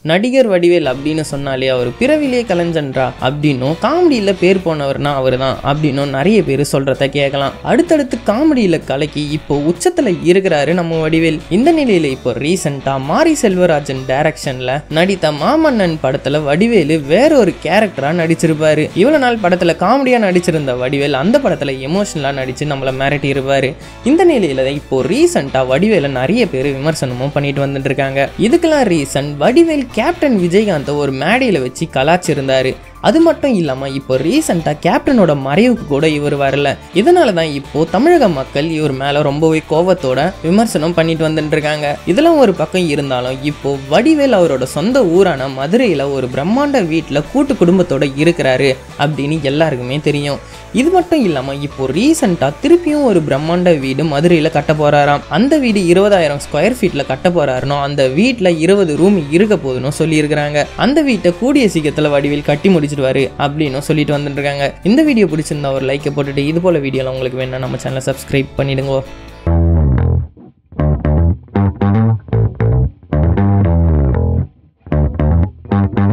நடிகர் வடிவேல் அப்படின்னு சொன்னாலே அவர் பிறவிலே கலைஞன்றா அப்படின்னும் காமெடியில் பேர் போனவர்னா அவர் தான் அப்படின்னும் நிறைய பேர் சொல்கிறத கேட்கலாம் அடுத்தடுத்து காமெடியில் கலக்கி இப்போ உச்சத்தில் இருக்கிறாரு நம்ம வடிவேல் இந்த நிலையில் இப்போ ரீசெண்டாக மாரி செல்வராஜன் டைரக்ஷனில் நடித்த மாமன்னன் படத்தில் வடிவேலு வேற ஒரு கேரக்டராக நடிச்சிருப்பாரு இவ்வளோ நாள் படத்தில் காமெடியாக நடிச்சிருந்த வடிவேல் அந்த படத்தில் எமோஷனலாக நடித்து நம்மளை மிரட்டி இருப்பாரு இந்த நிலையில் இப்போ ரீசெண்டாக வடிவேலை நிறைய பேர் விமர்சனமும் பண்ணிட்டு வந்துட்டு இருக்காங்க இதுக்கெல்லாம் ரீசன் வடிவேல் கேப்டன் விஜயகாந்தை ஒரு மேடையில் வச்சு கலாச்சிருந்தாரு அது மட்டும் இல்லாமல் இப்போ ரீசெண்டாக கேப்டனோட மறைவுக்கு கூட இவர் வரல இதனால தான் இப்போ தமிழக மக்கள் இவர் மேலே ரொம்பவே கோபத்தோட விமர்சனம் பண்ணிட்டு வந்துட்டு இருக்காங்க இதெல்லாம் ஒரு பக்கம் இருந்தாலும் இப்போ வடிவேல் அவரோட சொந்த ஊரான மதுரையில் ஒரு பிரம்மாண்ட வீட்டில் கூட்டு குடும்பத்தோட இருக்கிறாரு அப்படின்னு எல்லாருக்குமே தெரியும் இது மட்டும் இல்லாமல் இப்போ ரீசெண்டாக திருப்பியும் ஒரு பிரம்மாண்ட வீடு மதுரையில் கட்ட போறாராம் அந்த வீடு இருபதாயிரம் ஸ்கொயர் ஃபீட்டில் கட்ட போறாருனோ அந்த வீட்டில் இருபது ரூம் இருக்க போதுன்னு சொல்லியிருக்கிறாங்க அந்த வீட்டை கூடிய சீக்கிரத்தில் வடிவில் கட்டி முடிச்சிடுவாரு அப்படின்னு சொல்லிட்டு வந்துட்டு இருக்காங்க இந்த வீடியோ பிடிச்சிருந்தா ஒரு லைக்கை போட்டுட்டு இது போல வீடியோலாம் உங்களுக்கு வேணா நம்ம சேனலை சப்ஸ்கிரைப் பண்ணிடுங்க